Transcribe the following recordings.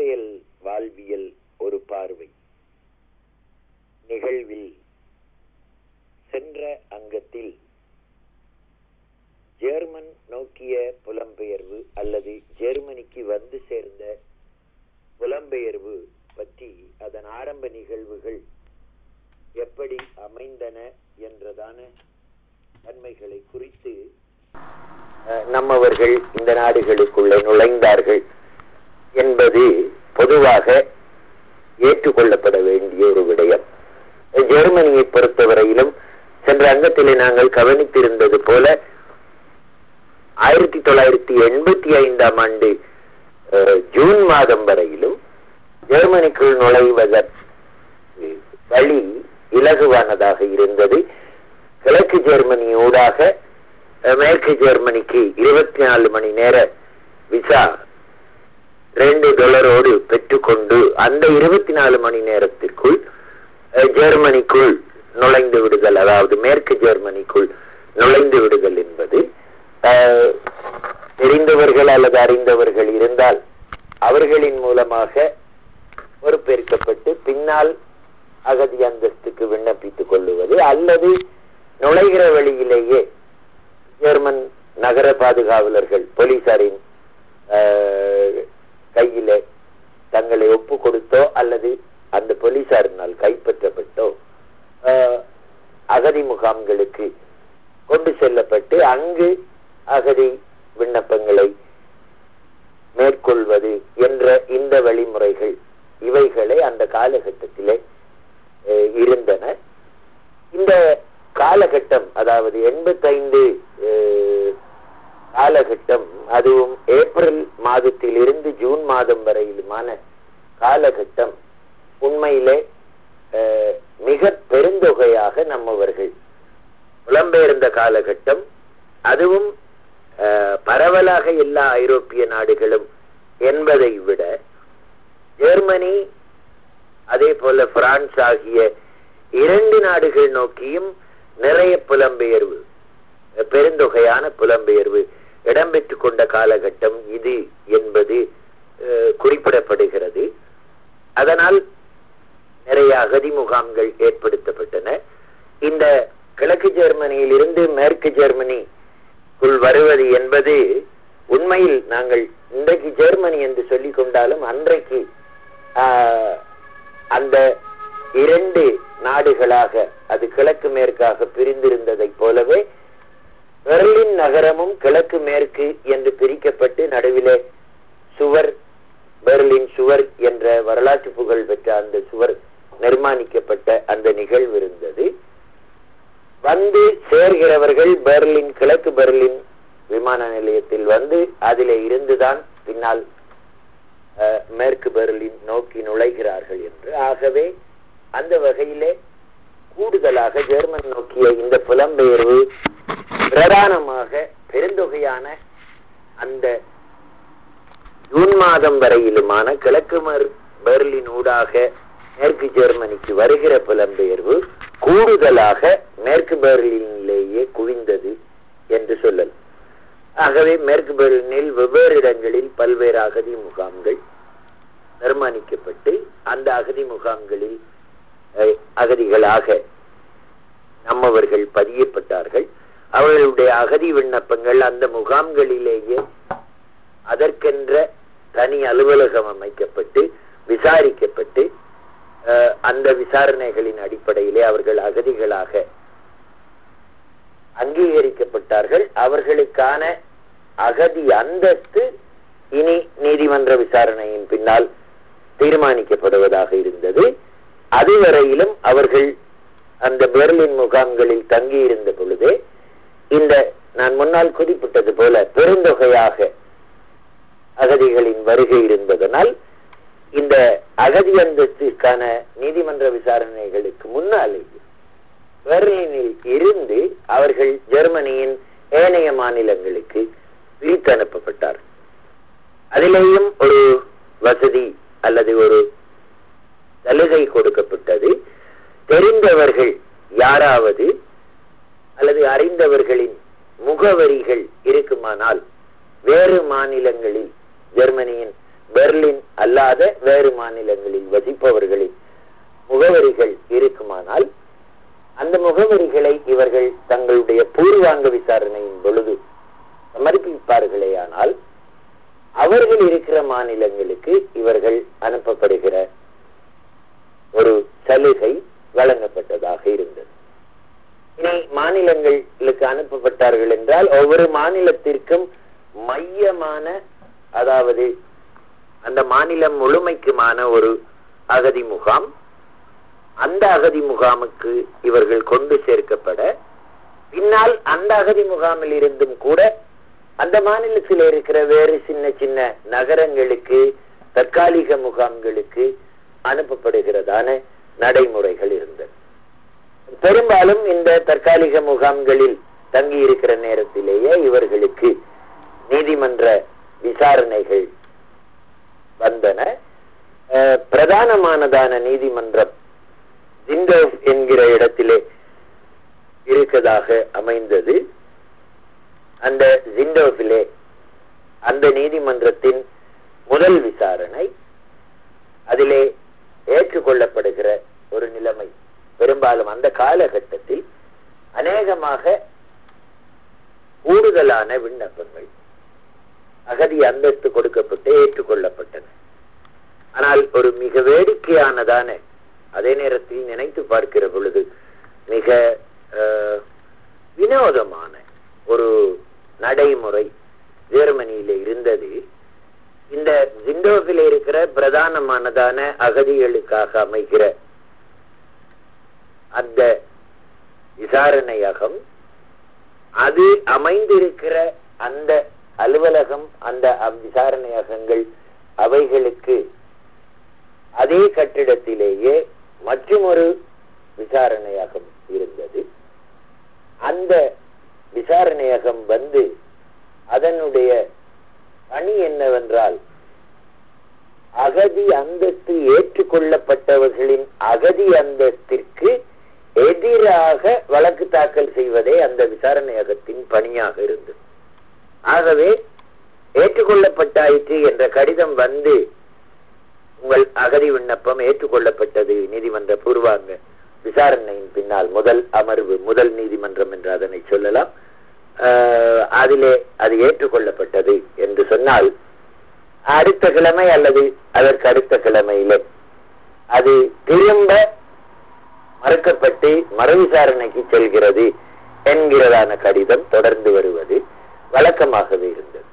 புலம்பெயல் வாழ்வியல் ஒரு பார்வை நிகழ்வில் சென்ற அங்கத்தில் ஜெர்மன் நோக்கிய புலம்பெயர்வு அல்லது ஜெர்மனிக்கு வந்து சேர்ந்த புலம்பெயர்வு பற்றி அதன் ஆரம்ப நிகழ்வுகள் எப்படி அமைந்தன என்றதான தன்மைகளை குறித்து அஹ், நம்மவர்கள் இந்த நாடுகளுக்குள்ளே நுழைந்தார்கள் என்பது பொதுவாக ஏற்றுக்கொள்ளப்பட வேண்டிய ஒரு விடயம் ஜெர்மனியை பொறுத்தவரையிலும் சென்ற அங்கத்திலே நாங்கள் கவனித்திருந்தது போல ஆயிரத்தி தொள்ளாயிரத்தி எண்பத்தி ஐந்தாம் ஆண்டு அஹ், ஜூன் மாதம் வரையிலும் ஜெர்மனிக்குள் நுழைவதற்கு வழி இலகுவானதாக இருந்தது கிழக்கு ஜெர்மனி ஊடாக அஹ், மேற்கு ஜெர்மனிக்கு இருபத்தி நாலு மணி நேர விசா ரெண்டு டாலரோடு பெற்றுக்கொண்டு அந்த இருபத்தி நாலு மணி நேரத்திற்குள் அஹ், ஜெர்மனிக்குள் நுழைந்து விடுதல் அதாவது மேற்கு ஜெர்மனிக்குள் நுழைந்து விடுதல் என்பது அஹ், தெரிந்தவர்கள் அல்லது அறிந்தவர்கள் இருந்தால் அவர்களின் மூலமாக பொறுப்பேற்கப்பட்டு பின்னால் அகதி அந்தஸ்துக்கு விண்ணப்பித்துக் கொள்ளுவது அல்லது நுழைகிற வழியிலேயே ஜெர்மன் நகர பாதுகாவலர்கள் போலீசாரின் அஹ், கையிலே தங்களை ஒப்பு கொடுத்தோ அல்லது அந்த போலீசாரினால் கைப்பற்றப்பட்டோ அஹ், அகதி முகாம்களுக்கு கொண்டு செல்லப்பட்டு அங்கு அகதி விண்ணப்பங்களை மேற்கொள்வது என்ற இந்த வழிமுறைகள் இவைகளே அந்த காலகட்டத்திலே அஹ், இருந்தன இந்த காலகட்டம் அதாவது எண்பத்தைந்து காலகட்டம் அதுவும் ஏப்ரல் மாதத்தில் இருந்து ஜூன் மாதம் வரையிலுமான காலகட்டம் உண்மையிலே அஹ், மிக பெருந்தொகையாக நம்மவர்கள் புலம்பெயர்ந்த காலகட்டம் அதுவும் அஹ், பரவலாக எல்லா ஐரோப்பிய நாடுகளும் என்பதை விட ஜெர்மனி அதே போல பிரான்ஸ் ஆகிய இரண்டு நாடுகள் நோக்கியும் நிறைய புலம்பெயர்வு அஹ், பெருந்தொகையான புலம்பெயர்வு இடம்பெற்றுக் கொண்ட காலகட்டம் இது என்பது அஹ், குறிப்பிடப்படுகிறது அதனால் நிறைய அகதி முகாம்கள் ஏற்படுத்தப்பட்டன இந்த கிழக்கு ஜெர்மனியில் இருந்து மேற்கு ஜெர்மனிக்குள் வருவது என்பது உண்மையில் நாங்கள் இன்றைக்கு ஜெர்மனி என்று சொல்லிக் கொண்டாலும் அன்றைக்கு ஆஹ், அந்த இரண்டு நாடுகளாக அது கிழக்கு மேற்காக பிரிந்திருந்ததைப் போலவே பெர்லின் நகரமும் கிழக்கு மேற்கு என்று பிரிக்கப்பட்டு நடுவிலே சுவர் பெர்லின் சுவர் என்ற வரலாற்று புகழ் பெற்ற அந்த சுவர் நிர்மாணிக்கப்பட்ட அந்த நிகழ்வு இருந்தது வந்து சேர்கிறவர்கள் பெர்லின் கிழக்கு பெர்லின் விமான நிலையத்தில் வந்து அதிலே இருந்துதான் பின்னால் அஹ், மேற்கு பெர்லின் நோக்கி நுழைகிறார்கள் என்று ஆகவே அந்த வகையிலே கூடுதலாக ஜெர்மன் நோக்கிய இந்த புலம்பெயர்வு பிரதானமாக பெருந்தொகையான அந்த ஜூன் மாதம் வரையிலுமான கிழக்கு மர்- பெர்லின் ஊடாக மேற்கு ஜெர்மனிக்கு வருகிற புலம்பெயர்வு கூடுதலாக மேற்கு பெர்லினிலேயே குவிந்தது என்று சொல்லல் ஆகவே மேற்கு பெர்லினில் வெவ்வேறு இடங்களில் பல்வேறு அகதி முகாம்கள் நிர்மாணிக்கப்பட்டு அந்த அகதி முகாம்களில் அஹ், அகதிகளாக நம்மவர்கள் பதியப்பட்டார்கள் அவர்களுடைய அகதி விண்ணப்பங்கள் அந்த முகாம்களிலேயே அதற்கென்ற தனி அலுவலகம் அமைக்கப்பட்டு விசாரிக்கப்பட்டு அஹ், அந்த விசாரணைகளின் அடிப்படையிலே அவர்கள் அகதிகளாக அங்கீகரிக்கப்பட்டார்கள் அவர்களுக்கான அகதி அந்தஸ்து இனி நீதிமன்ற விசாரணையின் பின்னால் தீர்மானிக்கப்படுவதாக இருந்தது அதுவரையிலும் அவர்கள் அந்த பெர்லின் முகாம்களில் தங்கியிருந்த பொழுதே இந்த நான் முன்னால் குறிப்பிட்டது போல பெருந்தொகையாக அகதிகளின் வருகை இருந்ததனால் இந்த அகதி அந்தஸ்திற்கான நீதிமன்ற விசாரணைகளுக்கு முன்னாலேயே பெர்லினில் இருந்து அவர்கள் ஜெர்மனியின் ஏனைய மாநிலங்களுக்கு பிரித்து அனுப்பப்பட்டார் அதிலேயும் ஒரு வசதி அல்லது ஒரு சலுகை கொடுக்கப்பட்டது தெரிந்தவர்கள் யாராவது அல்லது அறிந்தவர்களின் முகவரிகள் இருக்குமானால் வேறு மாநிலங்களில் ஜெர்மனியின் பெர்லின் அல்லாத வேறு மாநிலங்களில் வசிப்பவர்களின் முகவரிகள் இருக்குமானால் அந்த முகவரிகளை இவர்கள் தங்களுடைய பூர்வாங்க விசாரணையின் பொழுது சமர்ப்பிப்பார்களேயானால் அவர்கள் இருக்கிற மாநிலங்களுக்கு இவர்கள் அனுப்பப்படுகிற ஒரு சலுகை வழங்கப்பட்டதாக இருந்தது இனி மாநிலங்களுக்கு அனுப்பப்பட்டார்கள் என்றால் ஒவ்வொரு மாநிலத்திற்கும் மையமான அதாவது அந்த மாநிலம் முழுமைக்குமான ஒரு அகதி முகாம் அந்த அகதி முகாமுக்கு இவர்கள் கொண்டு சேர்க்கப்பட பின்னால் அந்த அகதி முகாமில் இருந்தும் கூட அந்த மாநிலத்தில் இருக்கிற வேறு சின்ன சின்ன நகரங்களுக்கு தற்காலிக முகாம்களுக்கு அனுப்பப்படுகிறதான நடைமுறைகள் இருந்தது பெரும்பாலும் இந்த தற்காலிக முகாம்களில் தங்கி இருக்கிற நேரத்திலேயே இவர்களுக்கு நீதிமன்ற விசாரணைகள் வந்தன பிரதானமானதான நீதிமன்றம் ஜிண்டோஸ் என்கிற இடத்திலே இருக்கதாக அமைந்தது அந்த ஜிண்டோஸிலே அந்த நீதிமன்றத்தின் முதல் விசாரணை அதிலே ஏற்றுக்கொள்ளப்படுகிற ஒரு நிலைமை பெரும்பாலும் அந்த காலகட்டத்தில் அநேகமாக கூடுதலான விண்ணப்பங்கள் அகதி அந்தஸ்து கொடுக்கப்பட்டு ஏற்றுக்கொள்ளப்பட்டன ஆனால் ஒரு மிக வேடிக்கையானதான அதே நேரத்தில் நினைத்து பார்க்கிற பொழுது மிக வினோதமான ஒரு நடைமுறை ஜெர்மனியில இருந்தது இந்த ஜிண்டோவில் இருக்கிற பிரதானமானதான அகதிகளுக்காக அமைகிற அந்த விசாரணையகம் அது அமைந்திருக்கிற அந்த அலுவலகம் அந்த விசாரணையகங்கள் அவைகளுக்கு அதே கட்டிடத்திலேயே மற்றும் ஒரு விசாரணையகம் இருந்தது அந்த விசாரணையகம் வந்து அதனுடைய பணி என்னவென்றால் அகதி அந்தஸ்து ஏற்றுக்கொள்ளப்பட்டவர்களின் அகதி அந்தஸ்திற்கு எதிராக வழக்கு தாக்கல் செய்வதே அந்த விசாரணையகத்தின் பணியாக இருந்தது ஆகவே ஏற்றுக்கொள்ளப்பட்டாயிற்று என்ற கடிதம் வந்து உங்கள் அகதி விண்ணப்பம் ஏற்றுக்கொள்ளப்பட்டது நீதிமன்ற பூர்வாங்க விசாரணையின் பின்னால் முதல் அமர்வு முதல் நீதிமன்றம் என்று அதனை சொல்லலாம் அதிலே அது ஏற்றுக்கொள்ளப்பட்டது என்று சொன்னால் அடுத்த கிழமை அல்லது அதற்கு அடுத்த கிழமையிலே அது திரும்ப மறுக்கப்பட்டு மறு விசாரணைக்கு செல்கிறது என்கிறதான கடிதம் தொடர்ந்து வருவது வழக்கமாகவே இருந்தது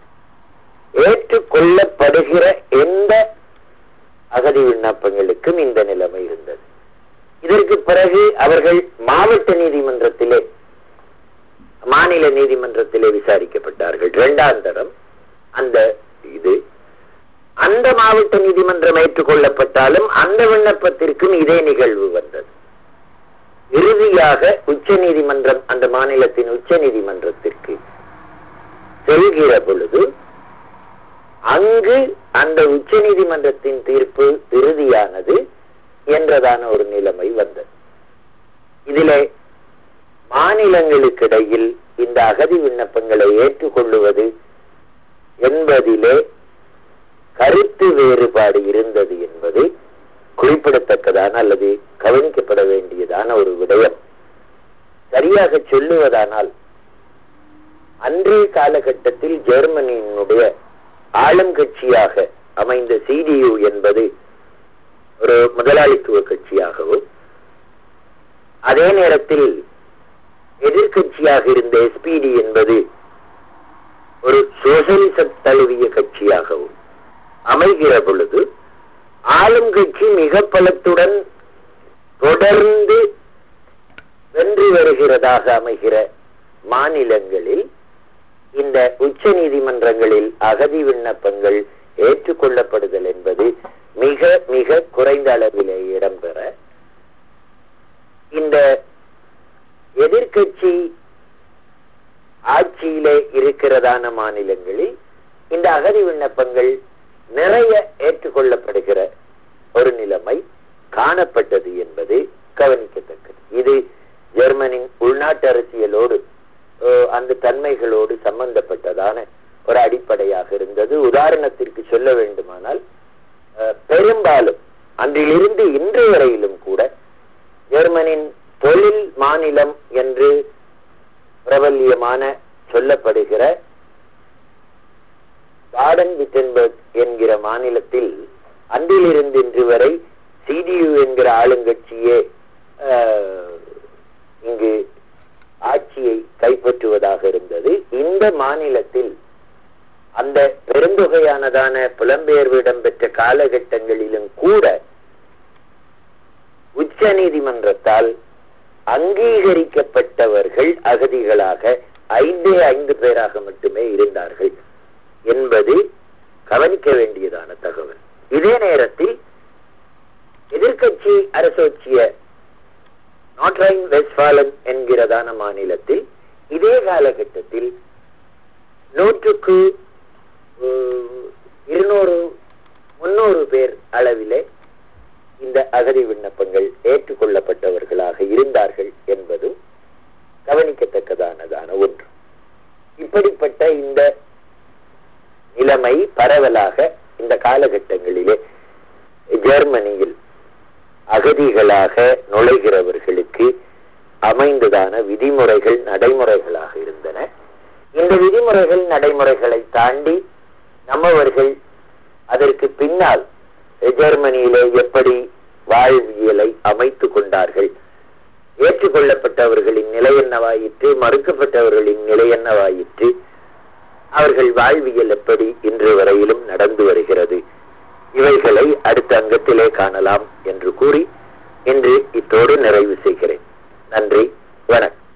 ஏற்றுக்கொள்ளப்படுகிற எந்த அகதி விண்ணப்பங்களுக்கும் இந்த நிலைமை இருந்தது இதற்கு பிறகு அவர்கள் மாவட்ட நீதிமன்றத்திலே மாநில நீதிமன்றத்திலே விசாரிக்கப்பட்டார்கள் இரண்டாம் தரம் அந்த இது அந்த மாவட்ட நீதிமன்றம் ஏற்றுக்கொள்ளப்பட்டாலும் அந்த விண்ணப்பத்திற்கும் இதே நிகழ்வு வந்தது இறுதியாக உச்ச நீதிமன்றம் அந்த மாநிலத்தின் உச்ச நீதிமன்றத்திற்கு செல்கிற பொழுது அங்கு அந்த உச்ச நீதிமன்றத்தின் தீர்ப்பு இறுதியானது என்றதான ஒரு நிலைமை வந்தது இதிலே மாநிலங்களுக்கிடையில் இந்த அகதி விண்ணப்பங்களை ஏற்றுக்கொள்ளுவது என்பதிலே கருத்து வேறுபாடு இருந்தது என்பது குறிப்பிடத்தக்கதான அல்லது கவனிக்கப்பட வேண்டியதான ஒரு விடயம் சரியாக சொல்லுவதானால் அன்றைய காலகட்டத்தில் ஜெர்மனியினுடைய ஆளுங்கட்சியாக அமைந்த சிடியு என்பது ஒரு முதலாளித்துவ கட்சியாகவும் அதே நேரத்தில் எதிர்கட்சியாக இருந்த எஸ்பிடி என்பது ஒரு சோசலிச தழுவிய கட்சியாகவும் அமைகிற பொழுது ஆளும் கட்சி மிக பலத்துடன் தொடர்ந்து வென்று வருகிறதாக அமைகிற மாநிலங்களில் இந்த உச்ச நீதிமன்றங்களில் அகதி விண்ணப்பங்கள் ஏற்றுக்கொள்ளப்படுதல் என்பது மிக மிக குறைந்த அளவிலே இடம்பெற இந்த எதிர்கட்சி ஆட்சியிலே இருக்கிறதான மாநிலங்களில் இந்த அகதி விண்ணப்பங்கள் நிறைய ஏற்றுக்கொள்ளப்படுகிற ஒரு நிலைமை காணப்பட்டது என்பது கவனிக்கத்தக்கது இது ஜெர்மனின் உள்நாட்டு அரசியலோடு அந்த தன்மைகளோடு சம்பந்தப்பட்டதான ஒரு அடிப்படையாக இருந்தது உதாரணத்திற்கு சொல்ல வேண்டுமானால் இருந்தாலும் அன்றிலிருந்து இன்று வரையிலும் கூட ஜெர்மனின் தொழில் மாநிலம் என்று பிரபல்யமான சொல்லப்படுகிற பாடன் விட்டன்பர்க் என்கிற மாநிலத்தில் அன்றிலிருந்து இன்று வரை சிடியு என்கிற ஆளுங்கட்சியே இங்கு ஆட்சியை கைப்பற்றுவதாக இருந்தது இந்த மாநிலத்தில் அந்த பெருந்தொகையானதான புலம்பெயர்வு இடம்பெற்ற காலகட்டங்களிலும் கூட உச்ச நீதிமன்றத்தால் அங்கீகரிக்கப்பட்டவர்கள் அகதிகளாக ஐந்தே ஐந்து பேராக மட்டுமே இருந்தார்கள் என்பது கவனிக்க வேண்டியதான தகவல் இதே நேரத்தில் எதிர்கட்சி அரசோச்சிய நாட்ரைன் வெஸ்ட்பாலன் என்கிறதான மாநிலத்தில் இதே காலகட்டத்தில் நூற்றுக்கு இருநூறு முன்னூறு பேர் அளவிலே இந்த அகதி விண்ணப்பங்கள் ஏற்றுக்கொள்ளப்பட்டவர்களாக இருந்தார்கள் என்பதும் கவனிக்கத்தக்கதானதான ஒன்று இப்படிப்பட்ட இந்த நிலைமை பரவலாக இந்த காலகட்டங்களிலே ஜெர்மனியில் அகதிகளாக நுழைகிறவர்களுக்கு அமைந்ததான விதிமுறைகள் நடைமுறைகளாக இருந்தன இந்த விதிமுறைகள் நடைமுறைகளை தாண்டி நம்மவர்கள் அதற்கு பின்னால் ஜெர்மனியிலே எப்படி வாழ்வியலை அமைத்துக் கொண்டார்கள் ஏற்றுக்கொள்ளப்பட்டவர்களின் நிலை என்னவாயிற்று மறுக்கப்பட்டவர்களின் நிலை என்னவாயிற்று அவர்கள் வாழ்வியல் எப்படி இன்று வரையிலும் நடந்து வருகிறது இவைகளை அடுத்த அங்கத்திலே காணலாம் என்று கூறி இன்று இத்தோடு நிறைவு செய்கிறேன் நன்றி வணக்கம்